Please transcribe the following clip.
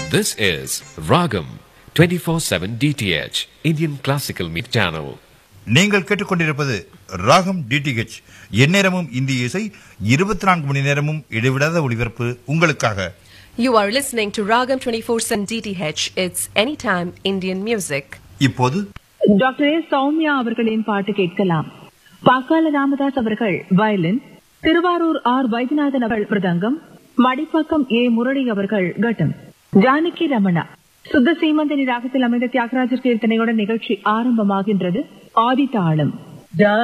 This is Ragam 24/7 DTH Indian Classical Meet Channel. நீங்கள் கேட்டுக்கொண்டிருப்பது ராகம் டிடிஹெச் எந்நேரமும் இந்திய இசை இருபத்தி நான்கு மணி நேரமும் இடைவிடாத ஒளிபரப்பு உங்களுக்காக You are listening to Ragam 24/7 DTH. It's anytime Indian music. இப்போது டாக்டர் ஏ சௌமியா அவர்களின் பாட்டு கேட்கலாம் பாக்கால ராமதாஸ் அவர்கள் வயலின் திருவாரூர் ஆர் வைத்தியநாதன் அவர்கள் பிரதங்கம் மடிப்பாக்கம் ஏ முரளி அவர்கள் கட்டம் ஜானகி ரமணா சுத்த சீமந்தனி ராகத்தில் அமைந்த தியாகராஜர் கீர்த்தனையுடன் நிகழ்ச்சி ஆரம்பமாகின்றது ஆதி தாளம்